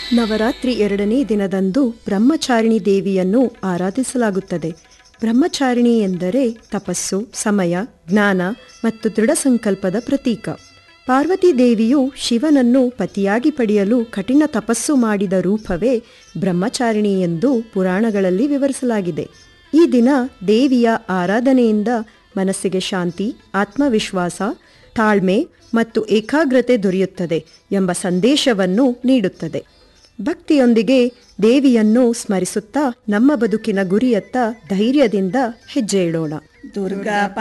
ನವರಾತ್ರಿ ಎರಡನೇ ದಿನದಂದು ಬ್ರಹ್ಮಚಾರಿಣಿ ದೇವಿಯನ್ನು ಆರಾಧಿಸಲಾಗುತ್ತದೆ ಬ್ರಹ್ಮಚಾರಿಣಿ ಎಂದರೆ ತಪಸ್ಸು ಸಮಯ ಜ್ಞಾನ ಮತ್ತು ದೃಢ ಸಂಕಲ್ಪದ ಪ್ರತೀಕ ಪಾರ್ವತಿ ದೇವಿಯು ಶಿವನನ್ನು ಪತಿಯಾಗಿ ಪಡೆಯಲು ಕಠಿಣ ತಪಸ್ಸು ಮಾಡಿದ ರೂಪವೇ ಬ್ರಹ್ಮಚಾರಿಣಿ ಎಂದು ಪುರಾಣಗಳಲ್ಲಿ ವಿವರಿಸಲಾಗಿದೆ ಈ ದಿನ ದೇವಿಯ ಆರಾಧನೆಯಿಂದ ಮನಸ್ಸಿಗೆ ಶಾಂತಿ ಆತ್ಮವಿಶ್ವಾಸ ತಾಳ್ಮೆ ಮತ್ತು ಏಕಾಗ್ರತೆ ದೊರೆಯುತ್ತದೆ ಎಂಬ ಸಂದೇಶವನ್ನು ನೀಡುತ್ತದೆ ಭಕ್ತಿಯೊಂದಿಗೆ ದೇವಿಯನ್ನು ಸ್ಮರಿಸುತ್ತಾ ನಮ್ಮ ಬದುಕಿನ ಗುರಿಯತ್ತ ಧೈರ್ಯದಿಂದ ಹೆಜ್ಜೆ ಇಡೋಣ ದುರ್ಗಾ